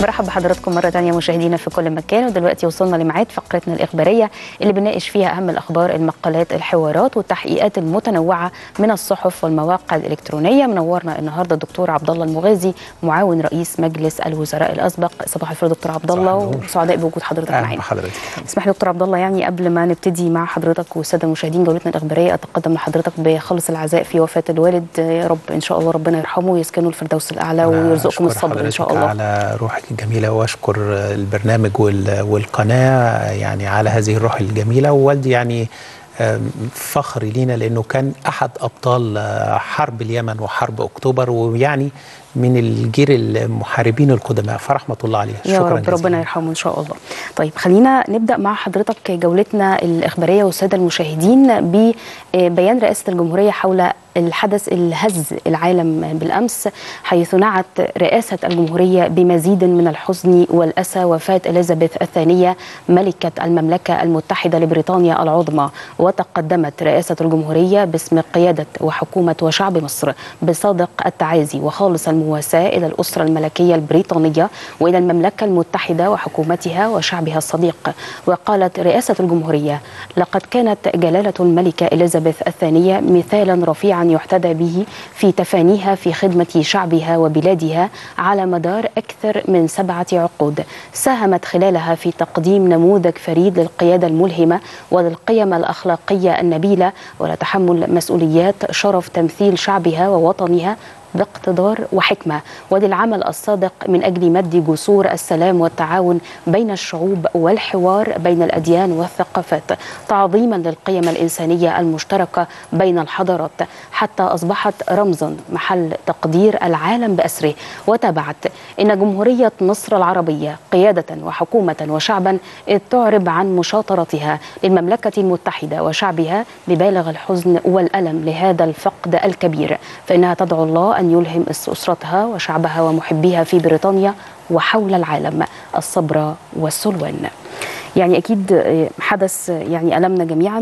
مرحب بحضراتكم مرة تانية مشاهدينا في كل مكان ودلوقتي وصلنا لميعاد فقرتنا الإخبارية اللي بنناقش فيها أهم الأخبار المقالات الحوارات والتحقيقات المتنوعة من الصحف والمواقع الإلكترونية منورنا النهاردة الدكتور عبد الله المغازي معاون رئيس مجلس الوزراء الأسبق صباح الخير دكتور عبد الله وسعداء بوجود حضرتك أهلا معانا بحضرتك اسمح لي دكتور عبد الله يعني قبل ما نبتدي مع حضرتك والساده المشاهدين جولتنا الاخباريه اتقدم لحضرتك بخالص العزاء في وفاه الوالد يا رب ان شاء الله ربنا يرحمه ويسكنه الفردوس الاعلى ويرزقكم أشكر الصبر ان شاء حضرتك الله على روحك الجميلة وأشكر البرنامج وال- والقناة يعني على هذه الروح الجميلة ووالدي يعني آم، فخر لينا لأنه كان أحد أبطال آه، حرب اليمن وحرب أكتوبر ويعني من الجيل المحاربين القدماء فرحمة الله عليه يا شكرا رب جزيلا. ربنا يرحمه ان شاء الله. طيب خلينا نبدا مع حضرتك جولتنا الاخباريه والساده المشاهدين ببيان رئاسه الجمهوريه حول الحدث اللي هز العالم بالامس حيث نعت رئاسه الجمهوريه بمزيد من الحزن والاسى وفاه اليزابيث الثانيه ملكه المملكه المتحده لبريطانيا العظمى وتقدمت رئاسه الجمهوريه باسم قياده وحكومه وشعب مصر بصادق التعازي وخالص المواساه الى الاسره الملكيه البريطانيه والى المملكه المتحده وحكومتها وشعبها الصديق وقالت رئاسه الجمهوريه لقد كانت جلاله الملكه اليزابيث الثانيه مثالا رفيعا يحتذى به في تفانيها في خدمه شعبها وبلادها على مدار اكثر من سبعه عقود ساهمت خلالها في تقديم نموذج فريد للقياده الملهمه وللقيم الاخلاقيه النبيله ولتحمل مسؤوليات شرف تمثيل شعبها ووطنها باقتدار وحكمه وللعمل الصادق من اجل مد جسور السلام والتعاون بين الشعوب والحوار بين الاديان والثقافات تعظيما للقيم الانسانيه المشتركه بين الحضارات حتى اصبحت رمزا محل تقدير العالم باسره وتابعت ان جمهوريه مصر العربيه قياده وحكومه وشعبا إذ تعرب عن مشاطرتها للمملكه المتحده وشعبها ببالغ الحزن والالم لهذا الفقد الكبير فانها تدعو الله ان يلهم اسرتها وشعبها ومحبيها في بريطانيا وحول العالم الصبر والسلوان. يعني اكيد حدث يعني المنا جميعا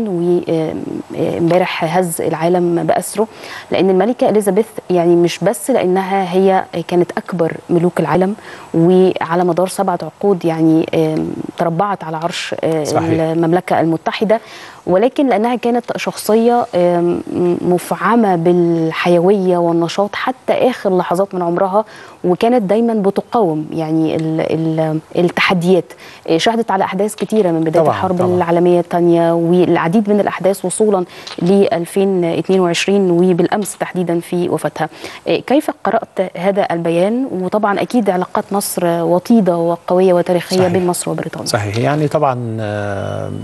وامبارح هز العالم باسره لان الملكه اليزابيث يعني مش بس لانها هي كانت اكبر ملوك العالم وعلى مدار سبعه عقود يعني تربعت على عرش صحيح. المملكه المتحده ولكن لانها كانت شخصيه مفعمه بالحيويه والنشاط حتى اخر لحظات من عمرها وكانت دايما بتقاوم يعني ال ال التحديات شهدت على احداث كثيره من بدايه طبعاً، الحرب طبعاً. العالميه الثانيه والعديد من الاحداث وصولا ل 2022 وبالامس تحديدا في وفاتها كيف قرات هذا البيان وطبعا اكيد علاقات مصر وطيده وقويه وتاريخيه صحيح. بين مصر وبريطانيا صحيح يعني طبعا آه،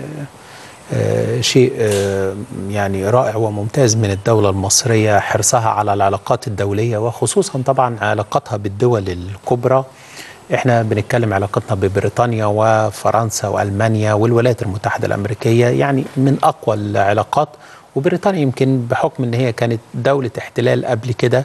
آه، شيء آه، يعني رائع وممتاز من الدولة المصرية حرصها على العلاقات الدولية وخصوصا طبعا علاقتها بالدول الكبرى احنا بنتكلم علاقتنا ببريطانيا وفرنسا والمانيا والولايات المتحدة الامريكية يعني من اقوى العلاقات وبريطانيا يمكن بحكم ان هي كانت دولة احتلال قبل كده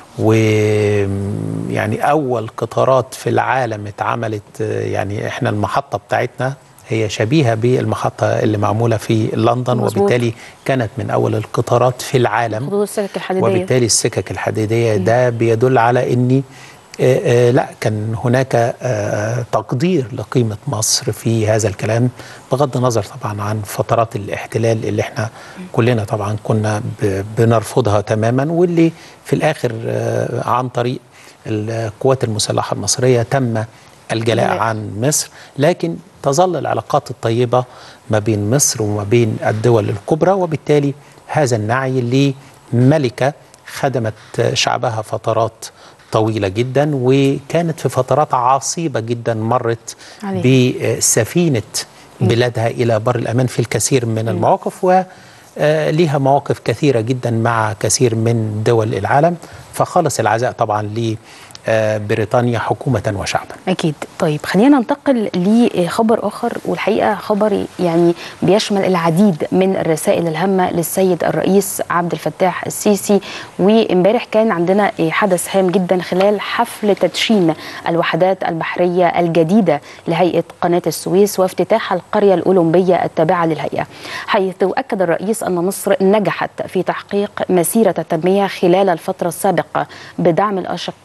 ويعني اول قطارات في العالم اتعملت آه، يعني احنا المحطة بتاعتنا هي شبيهة بالمحطة اللي معمولة في لندن مظبوط. وبالتالي كانت من أول القطارات في العالم خطوط السكك الحديديه وبالتالي السكك الحديدية ده بيدل على أن آه، آه، لا كان هناك آه، تقدير لقيمة مصر في هذا الكلام بغض النظر طبعا عن فترات الاحتلال اللي احنا كلنا طبعا كنا ب- بنرفضها تماما واللي في الآخر آه، عن طريق القوات المسلحة المصرية تم الجلاء الجلاء. عن مصر لكن تظل العلاقات الطيبة ما بين مصر وما بين الدول الكبرى وبالتالي هذا النعي لملكة خدمت شعبها فترات طويلة جدا وكانت في فترات عصيبة جدا مرت عليها. بسفينة بلادها إلى بر الأمان في الكثير من المواقف و آه، ليها مواقف كثيرة جدا مع كثير من دول العالم فخلص العزاء طبعا لبريطانيا حكومة وشعبا أكيد طيب خلينا ننتقل لخبر آخر والحقيقة خبر يعني بيشمل العديد من الرسائل الهامة للسيد الرئيس عبد الفتاح السيسي وامبارح كان عندنا حدث هام جدا خلال حفل تدشين الوحدات البحرية الجديدة لهيئة قناة السويس وافتتاح القرية الأولمبية التابعة للهيئة حيث أكد الرئيس أن مصر نجحت في تحقيق مسيرة التنمية خلال الفترة السابقة بدعم الأشقاء في الخارج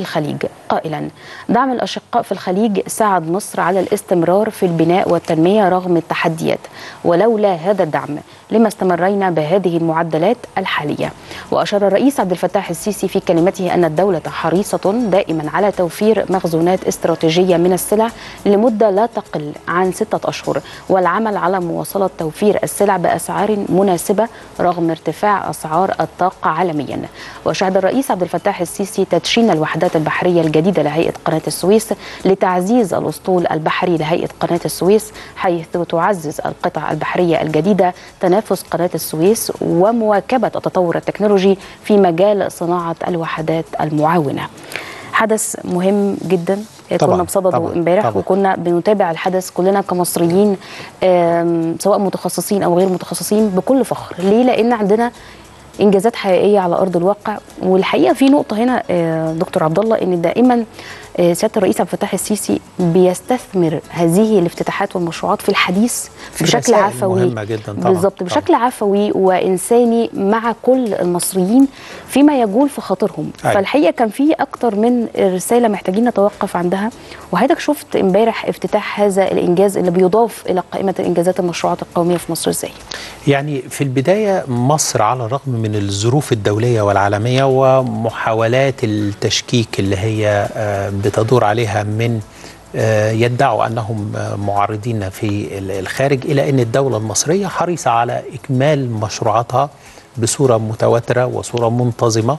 الخليج قائلا دعم الأشقاء في الخليج ساعد مصر على الاستمرار في البناء والتنمية رغم التحديات ولولا هذا الدعم لما استمرينا بهذه المعدلات الحالية وأشار الرئيس عبد الفتاح السيسي في كلمته أن الدولة حريصة دائما على توفير مخزونات استراتيجية من السلع لمدة لا تقل عن ستة أشهر والعمل على مواصلة توفير السلع بأسعار مناسبة رغم ارتفاع أسعار الطاقة عالميا وشهد الرئيس عبد الفتاح السيسي تدشين الوحدات البحرية الجديدة لهيئة قناة السويس لتعزيز الأسطول البحري لهيئة قناة السويس حيث تعزز القطع البحرية الجديدة تنافس قناة السويس ومواكبة التطور التكنولوجي في مجال صناعة الوحدات المعاونة حدث مهم جدا طبعاً، كنا بصدده طبعاً، امبارح طبعاً. وكنا بنتابع الحدث كلنا كمصريين آم، سواء متخصصين او غير متخصصين بكل فخر ليه لان عندنا انجازات حقيقيه على ارض الواقع والحقيقه في نقطه هنا آه، دكتور عبد الله ان دائما آه، سياده الرئيس عبد الفتاح السيسي بيستثمر هذه الافتتاحات والمشروعات في الحديث في بشكل رسائل عفوي مهمة جداً طبعاً، بالظبط طبعاً. بشكل عفوي وانساني مع كل المصريين فيما يجول في خاطرهم أيوة. فالحقيقه كان في اكتر من رساله محتاجين نتوقف عندها وحضرتك شفت امبارح افتتاح هذا الانجاز اللي بيضاف الى قائمه الانجازات المشروعات القوميه في مصر ازاي يعني في البداية مصر على الرغم من الظروف الدولية والعالمية ومحاولات التشكيك اللي هي آه، بتدور عليها من آه، يدعوا أنهم آه، معارضين في ال- الخارج إلى أن الدولة المصرية حريصة على إكمال مشروعاتها بصورة متواترة وصورة منتظمة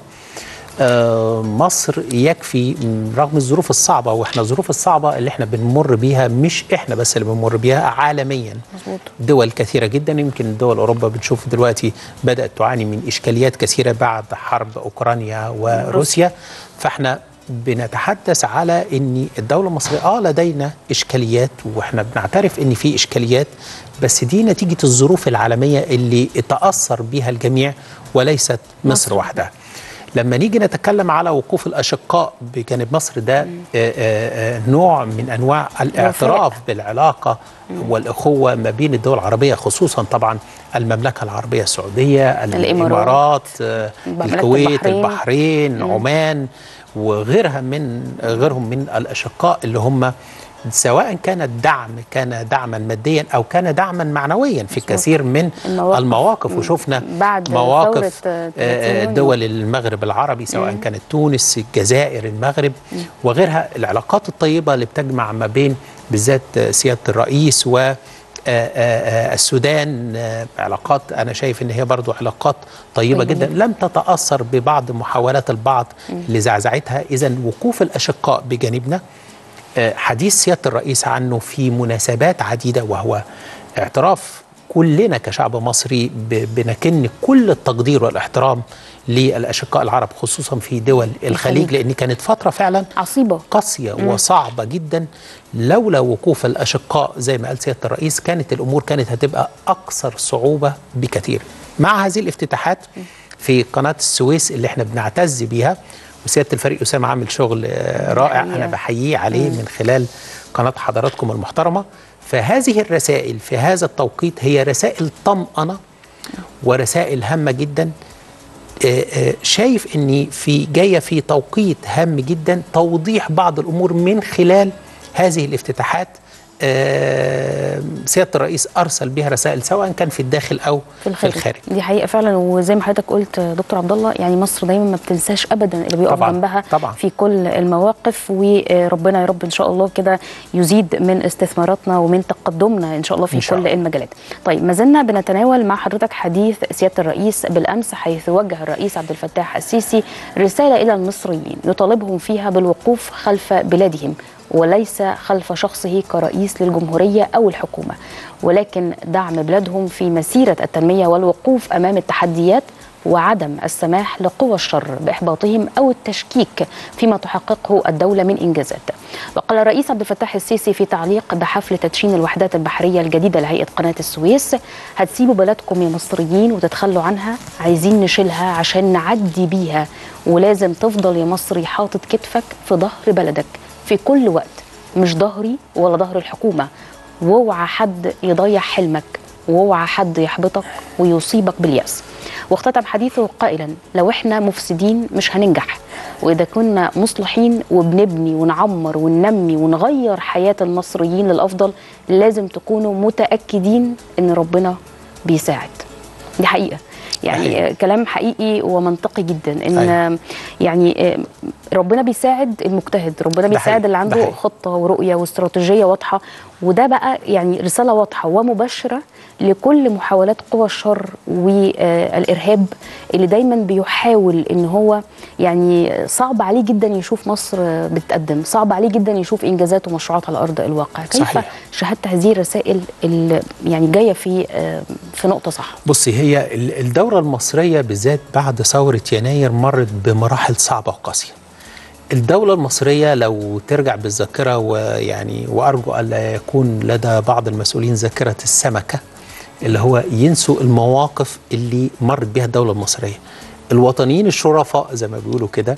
آه، مصر يكفي م، رغم الظروف الصعبة واحنا الظروف الصعبة اللي احنا بنمر بيها مش احنا بس اللي بنمر بيها عالميا مظبوط دول كثيرة جدا يمكن دول أوروبا بنشوف دلوقتي بدأت تعاني من إشكاليات كثيرة بعد حرب أوكرانيا وروسيا فإحنا بنتحدث على ان الدوله المصريه اه لدينا اشكاليات واحنا بنعترف ان في اشكاليات بس دي نتيجه الظروف العالميه اللي تاثر بها الجميع وليست مصر, مصر. وحدها لما نيجي نتكلم على وقوف الاشقاء بجانب مصر ده آه، آه، آه، نوع من انواع الاعتراف بالعلاقه والاخوه ما بين الدول العربيه خصوصا طبعا المملكه العربيه السعوديه الامارات آه، مملكة الكويت البحرين. البحرين عمان وغيرها من غيرهم من الاشقاء اللي هم سواء كان الدعم كان دعما ماديا او كان دعما معنويا في كثير من المواقف. المواقف وشفنا بعد مواقف ثورة، آه، 30 آه، يونيو. دول المغرب العربي سواء كانت تونس الجزائر المغرب وغيرها العلاقات الطيبه اللي بتجمع ما بين بالذات آه، سياده الرئيس و آه، آه، آه، السودان آه، علاقات انا شايف ان هي برضو علاقات طيبه طيبة جدا لم تتاثر ببعض محاولات البعض لزعزعتها اذا وقوف الاشقاء بجانبنا آه، حديث سياده الرئيس عنه في مناسبات عديده وهو اعتراف كلنا كشعب مصري ب- بنكن كل التقدير والاحترام للاشقاء العرب خصوصا في دول الخليج الخليج. لان كانت فتره فعلا عصيبه قاسيه وصعبه جدا لولا وقوف الاشقاء زي ما قال سياده الرئيس كانت الامور كانت هتبقى اكثر صعوبه بكثير مع هذه الافتتاحات في قناه السويس اللي احنا بنعتز بيها وسياده الفريق اسامه عامل شغل آه، رائع الحقيقة. انا بحييه عليه من خلال قناه حضراتكم المحترمه فهذه الرسائل في هذا التوقيت هي رسائل طمأنه ورسائل هامه جدا آه، آه، شايف ان في جايه في توقيت هام جدا توضيح بعض الامور من خلال هذه الافتتاحات آه، سياده الرئيس ارسل بها رسائل سواء كان في الداخل او في الخارج. في الخارج دي حقيقه فعلا وزي ما حضرتك قلت دكتور عبد الله يعني مصر دايما ما بتنساش ابدا اللي بيقف طبعاً، جنبها طبعاً. في كل المواقف وربنا يا رب ان شاء الله كده يزيد من استثماراتنا ومن تقدمنا ان شاء الله في إن شاء كل الله. المجالات. طيب ما زلنا بنتناول مع حضرتك حديث سياده الرئيس بالامس حيث وجه الرئيس عبد الفتاح السيسي رساله الى المصريين يطالبهم فيها بالوقوف خلف بلادهم وليس خلف شخصه كرئيس للجمهوريه او الحكومه ولكن دعم بلادهم في مسيره التنميه والوقوف امام التحديات وعدم السماح لقوى الشر باحباطهم او التشكيك فيما تحققه الدوله من انجازات. وقال الرئيس عبد الفتاح السيسي في تعليق بحفل تدشين الوحدات البحريه الجديده لهيئه قناه السويس هتسيبوا بلدكم يا مصريين وتتخلوا عنها عايزين نشيلها عشان نعدي بيها ولازم تفضل يا مصري حاطط كتفك في ظهر بلدك في كل وقت مش ظهري ولا ظهر الحكومه واوعى حد يضيع حلمك واوعى حد يحبطك ويصيبك باليأس واختتم حديثه قائلا لو احنا مفسدين مش هننجح واذا كنا مصلحين وبنبني ونعمر وننمي ونغير حياه المصريين للافضل لازم تكونوا متاكدين ان ربنا بيساعد دي حقيقه يعني حقيقة. آه، كلام حقيقي ومنطقي جدا ان أيوة. آه، يعني آه، ربنا بيساعد المجتهد ربنا بيساعد حقيقي. اللي ده عنده حقيقي. خطه ورؤيه واستراتيجيه واضحه وده بقى يعني رساله واضحه ومباشره لكل محاولات قوى الشر والارهاب اللي دايما بيحاول ان هو يعني صعب عليه جدا يشوف مصر بتقدم صعب عليه جدا يشوف انجازات ومشروعات على ارض الواقع كيف صحيح. شاهدت هذه الرسائل اللي يعني جايه في آه، في نقطه صح بصي هي ال- الدورة المصرية بالذات بعد ثورة يناير مرت بمراحل صعبة وقاسية الدولة المصرية لو ترجع بالذاكرة ويعني وأرجو ألا يكون لدى بعض المسؤولين ذاكرة السمكة اللي هو ينسوا المواقف اللي مرت بها الدولة المصرية الوطنيين الشرفاء زي ما بيقولوا كده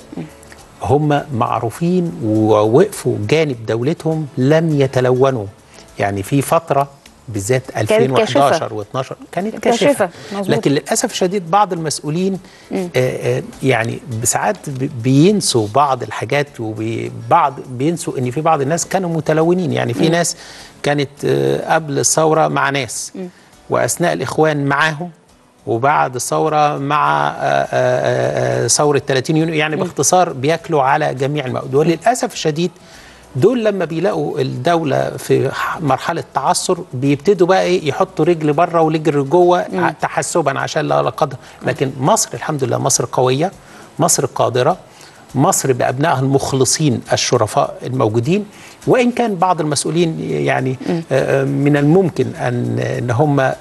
هم معروفين ووقفوا جانب دولتهم لم يتلونوا يعني في فترة بالذات كانت كاشفة. 2011 و12 كانت كاشفة، كاشفة مظبوط. لكن للاسف الشديد بعض المسؤولين آه آه يعني ساعات ب- بينسوا بعض الحاجات وبعض بينسوا ان في بعض الناس كانوا متلونين يعني في ناس كانت آه قبل الثوره مع ناس واثناء الاخوان معاهم وبعد الثوره مع آه، آه، آه، ثوره 30 يونيو يعني باختصار بياكلوا على جميع المواد وللاسف الشديد دول لما بيلاقوا الدولة في ح- مرحلة تعثر بيبتدوا بقى ايه يحطوا رجل بره ورجل جوه ع- تحسبا عشان لا لا قدر لكن مصر الحمد لله مصر قوية مصر قادرة مصر بأبنائها المخلصين الشرفاء الموجودين وإن كان بعض المسؤولين يعني آه، آه، من الممكن أن إن هم آه،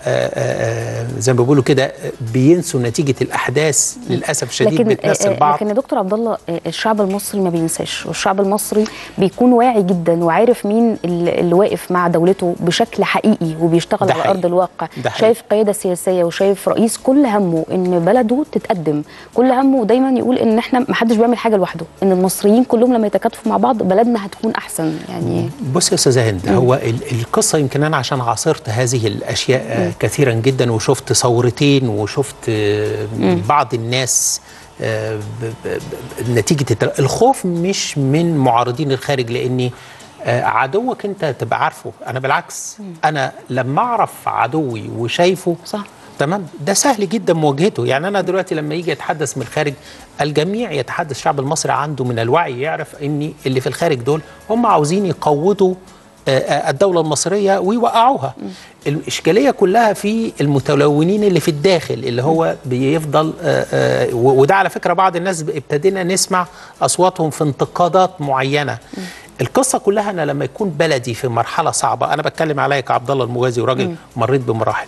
آه، آه، زي ما بيقولوا كده آه، بينسوا نتيجة الأحداث للأسف الشديد لكن بتمثل آه، بعض لكن يا دكتور عبد الله آه، الشعب المصري ما بينساش والشعب المصري بيكون واعي جدا وعارف مين اللي اللي واقف مع دولته بشكل حقيقي وبيشتغل ده على حقيقي. ارض الواقع ده حقيقي. شايف قياده سياسيه وشايف رئيس كل همه ان بلده تتقدم كل همه دايما يقول ان احنا ما حدش بيعمل حاجه لوحده ان المصريين كلهم لما يتكاتفوا مع بعض بلدنا هتكون احسن يعني بص يا استاذه هند هو ال- القصه يمكن انا عشان عاصرت هذه الاشياء آه، كثيرا جدا وشفت ثورتين وشفت آه، بعض الناس آه، ب- ب- ب- نتيجه التل- الخوف مش من معارضين الخارج لاني آه، عدوك انت تبقى عارفه انا بالعكس انا لما اعرف عدوي وشايفه صح. تمام ده سهل جدا مواجهته يعني انا دلوقتي لما يجي يتحدث من الخارج الجميع يتحدث الشعب المصري عنده من الوعي يعرف ان اللي في الخارج دول هم عاوزين يقوضوا آه، آه، الدولة المصرية ويوقعوها الإشكالية كلها في المتلونين اللي في الداخل اللي هو بيفضل آه، آه، و- وده على فكرة بعض الناس ابتدينا نسمع أصواتهم في انتقادات معينة القصة كلها أنا لما يكون بلدي في مرحلة صعبة أنا بتكلم عليا كعبد الله المغازي وراجل مريت بمراحل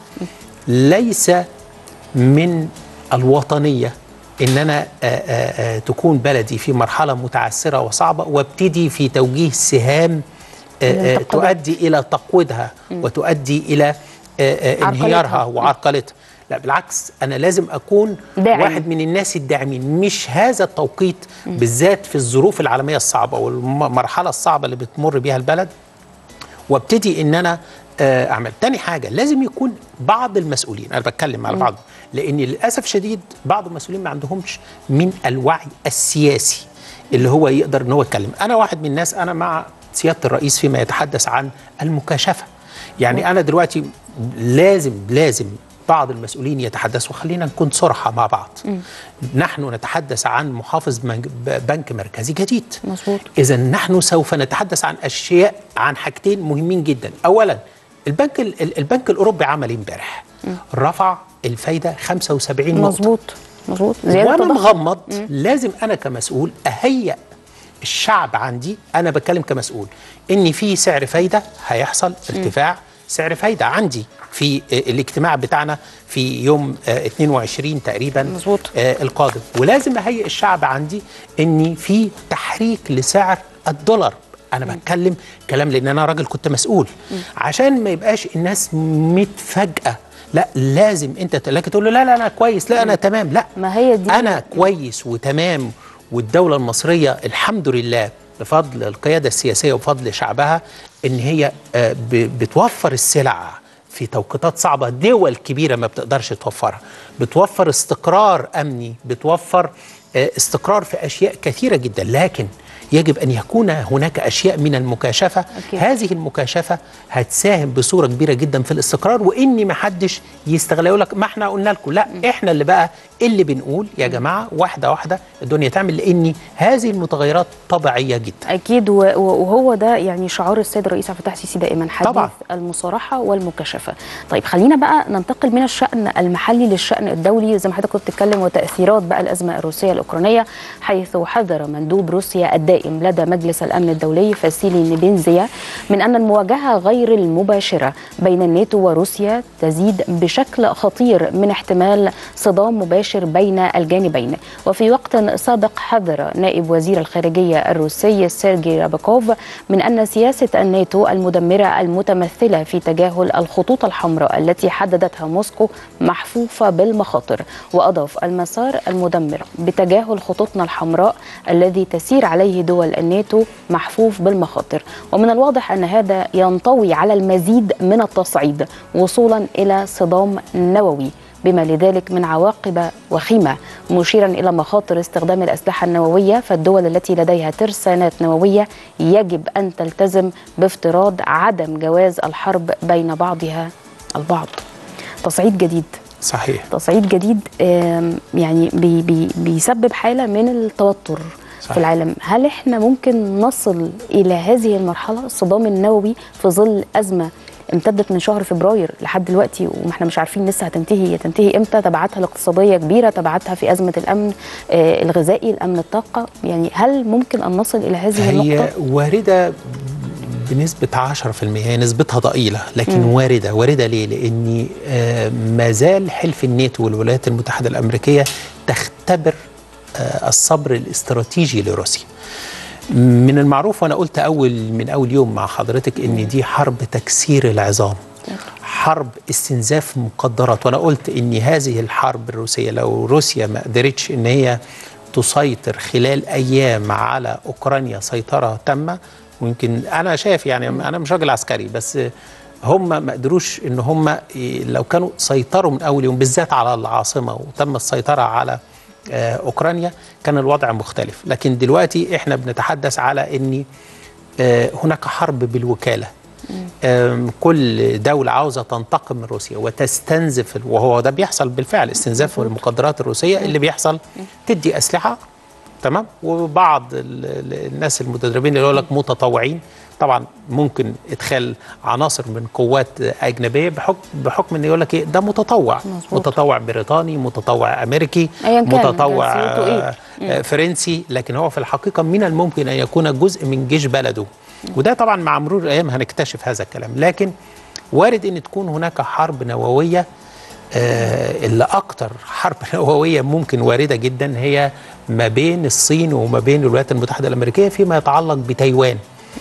ليس من الوطنية ان انا آآ آآ تكون بلدي في مرحله متعثره وصعبه وابتدي في توجيه سهام آآ آآ الانتقادات. تؤدي الى تقويضها وتؤدي الى آآ آآ انهيارها وعرقلتها لا بالعكس انا لازم اكون داعم. واحد من الناس الداعمين مش هذا التوقيت بالذات في الظروف العالميه الصعبه والمرحله الصعبه اللي بتمر بيها البلد وابتدي ان انا آه، اعمل تاني حاجه لازم يكون بعض المسؤولين انا بتكلم على بعض لان للاسف شديد بعض المسؤولين ما عندهمش من الوعي السياسي اللي هو يقدر ان هو يتكلم انا واحد من الناس انا مع سياده الرئيس فيما يتحدث عن المكاشفه يعني انا دلوقتي لازم لازم بعض المسؤولين يتحدثوا خلينا نكون صرحة مع بعض نحن نتحدث عن محافظ بنك- بنك مركزي جديد مظبوط. إذا نحن سوف نتحدث عن أشياء عن حاجتين مهمين جدا أولا البنك ال- ال- البنك الأوروبي عمل إيه امبارح رفع الفايدة 75 نقطة مظبوط مظبوط زياده وانا الضغط. مغمض لازم انا كمسؤول اهيئ الشعب عندي انا بتكلم كمسؤول ان في سعر فايده هيحصل ارتفاع سعر فايده عندي في آه، الاجتماع بتاعنا في يوم آه، 22 تقريبا مظبوط. آه، القادم ولازم اهيئ الشعب عندي ان في تحريك لسعر الدولار انا بتكلم كلام لان انا راجل كنت مسؤول عشان ما يبقاش الناس متفاجئه لا لازم انت ت- لكن تقول له لا لا انا كويس لا انا تمام لا ما هي دي- انا كويس وتمام والدوله المصريه الحمد لله بفضل القياده السياسيه وبفضل شعبها ان هي آه، ب- بتوفر السلع في توقيتات صعبه دول كبيره ما بتقدرش توفرها بتوفر استقرار امني بتوفر آه، استقرار في اشياء كثيره جدا لكن يجب ان يكون هناك اشياء من المكاشفه أكيد. هذه المكاشفه هتساهم بصوره كبيره جدا في الاستقرار وان ما حدش يستغل يقول لك ما احنا قلنا لكم لا احنا اللي بقى اللي بنقول يا جماعه واحده واحده الدنيا تعمل لان هذه المتغيرات طبيعيه جدا اكيد و- و- وهو ده يعني شعار السيد الرئيس عبد الفتاح السيسي دائما حديث طبعاً. المصارحه والمكاشفه. طيب خلينا بقى ننتقل من الشان المحلي للشان الدولي زي ما حضرتك كنت بتتكلم وتاثيرات بقى الازمه الروسيه الاوكرانيه حيث حذر مندوب روسيا الدائم لدى مجلس الامن الدولي فاسيلي نيبينزيا من ان المواجهه غير المباشره بين الناتو وروسيا تزيد بشكل خطير من احتمال صدام مباشر بين الجانبين وفي وقت سابق حذر نائب وزير الخارجيه الروسي سيرجي راباكوف من ان سياسه الناتو المدمره المتمثله في تجاهل الخطوط الحمراء التي حددتها موسكو محفوفه بالمخاطر واضاف المسار المدمر بتجاهل خطوطنا الحمراء الذي تسير عليه دول الناتو محفوف بالمخاطر ومن الواضح ان هذا ينطوي على المزيد من التصعيد وصولا الى صدام نووي بما لذلك من عواقب وخيمه مشيرا الى مخاطر استخدام الاسلحه النوويه فالدول التي لديها ترسانات نوويه يجب ان تلتزم بافتراض عدم جواز الحرب بين بعضها البعض. تصعيد جديد صحيح تصعيد جديد آم، يعني بي بي بيسبب حاله من التوتر صحيح. في العالم هل احنا ممكن نصل الى هذه المرحله الصدام النووي في ظل ازمه امتدت من شهر فبراير لحد دلوقتي وما احنا مش عارفين لسه هتنتهي هي تنتهي امتى تبعاتها الاقتصاديه كبيره تبعاتها في ازمه الامن آه الغذائي الامن الطاقه يعني هل ممكن ان نصل الى هذه هي النقطه وارده بنسبة 10% هي نسبتها ضئيلة لكن مم. واردة واردة ليه؟ لأن آه، ما زال حلف الناتو والولايات المتحدة الأمريكية تختبر آه، الصبر الاستراتيجي لروسيا من المعروف وأنا قلت أول من أول يوم مع حضرتك إن دي حرب تكسير العظام حرب استنزاف مقدرات وانا قلت ان هذه الحرب الروسيه لو روسيا ما قدرتش ان هي تسيطر خلال ايام على اوكرانيا سيطره تامه ويمكن انا شايف يعني انا مش راجل عسكري بس هم ما قدروش ان هم لو كانوا سيطروا من اول يوم بالذات على العاصمه وتم السيطره على آه، اوكرانيا كان الوضع مختلف لكن دلوقتي احنا بنتحدث على ان آه، هناك حرب بالوكاله آم، كل دولة عاوزة تنتقم من روسيا وتستنزف وهو ده بيحصل بالفعل استنزاف المقدرات الروسية اللي بيحصل تدي أسلحة تمام وبعض ال- ال- الناس المتدربين اللي يقول لك متطوعين طبعا ممكن ادخال عناصر من قوات اجنبيه بحكم بحكم ان يقول لك ايه ده متطوع مظبوط. متطوع بريطاني متطوع امريكي أياً كان متطوع جنسيته إيه. آه، آه، فرنسي لكن هو في الحقيقه من الممكن ان يكون جزء من جيش بلده وده طبعا مع مرور الايام هنكتشف هذا الكلام لكن وارد ان تكون هناك حرب نوويه آه، اللي اكتر حرب نوويه ممكن وارده جدا هي ما بين الصين وما بين الولايات المتحده الامريكيه فيما يتعلق بتايوان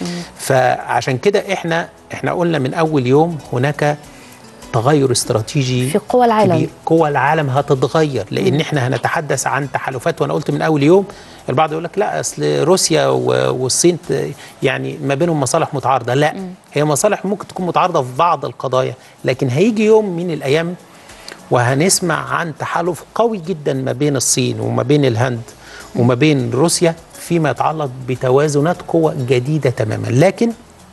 فعشان كده احنا احنا قلنا من اول يوم هناك تغير استراتيجي في قوى العالم. كبير. قوى العالم هتتغير لان احنا هنتحدث عن تحالفات وانا قلت من اول يوم البعض يقول لك لا اصل روسيا و- والصين ت- يعني ما بينهم مصالح متعارضه لا هي مصالح ممكن تكون متعارضه في بعض القضايا لكن هيجي يوم من الايام وهنسمع عن تحالف قوي جدا ما بين الصين وما بين الهند وما بين روسيا فيما يتعلق بتوازنات قوى جديده تماما لكن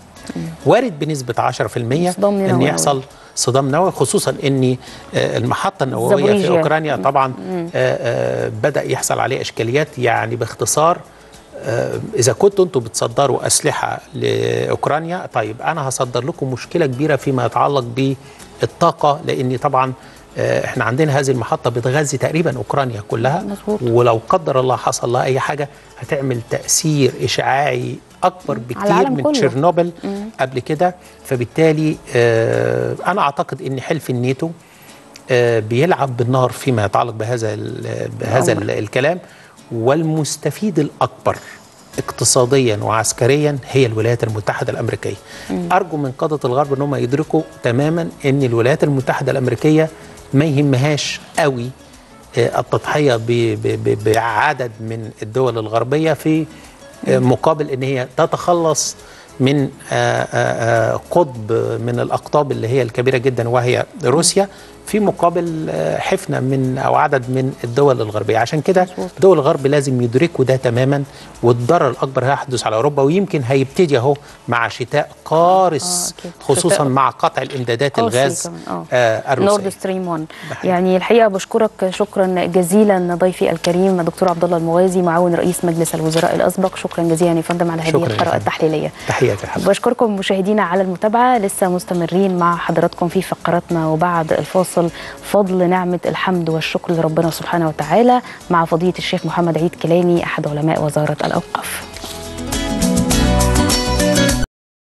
وارد بنسبه 10% صدام ان نووي. يحصل صدام نووي خصوصا ان آه، المحطه النوويه في زابوريجيا. اوكرانيا طبعا آه، آه، بدا يحصل عليه اشكاليات يعني باختصار آه، اذا كنتوا انتوا بتصدروا اسلحه لاوكرانيا طيب انا هصدر لكم مشكله كبيره فيما يتعلق بالطاقه لان طبعا آه، احنا عندنا هذه المحطه بتغذي تقريبا اوكرانيا كلها مظبوط. ولو قدر الله حصل لها اي حاجه هتعمل تاثير اشعاعي اكبر بكتير العالم من كله. تشيرنوبل قبل كده فبالتالي آه، انا اعتقد ان حلف الناتو آه، بيلعب بالنار فيما يتعلق بهذا ال- بهذا الأمر. ال- الكلام والمستفيد الاكبر اقتصاديا وعسكريا هي الولايات المتحده الامريكيه. ارجو من قاده الغرب ان هم يدركوا تماما ان الولايات المتحده الامريكيه ما يهمهاش قوي آه، التضحيه ب- ب- ب- بعدد من الدول الغربيه في آه، مقابل ان هي تتخلص من آه، آه، آه، قطب من الاقطاب اللي هي الكبيره جدا وهي روسيا في مقابل آه، حفنه من او عدد من الدول الغربيه عشان كده مظبوط. دول الغرب لازم يدركوا ده تماما والضرر الاكبر هيحدث على اوروبا ويمكن هيبتدي اهو مع شتاء قارس آه، أكيد. خصوصا شتاء مع قطع الامدادات قاسي الغاز كمان، آه. آه نورد الروسيه ستريم 1 ده حقيقي. يعني الحقيقه بشكرك شكرا جزيلا ضيفي الكريم دكتور عبد الله المغازي معاون رئيس مجلس الوزراء الاسبق شكرا جزيلا يا فندم على هذه شكراً يا القراءه فندم. التحليليه تحياتي يا حبيبي بشكركم مشاهدينا على المتابعة لسه مستمرين مع حضراتكم في فقراتنا وبعد الفاصل فضل نعمة الحمد والشكر لربنا سبحانه وتعالى مع فضيلة الشيخ محمد عيد كيلاني أحد علماء وزارة الأوقاف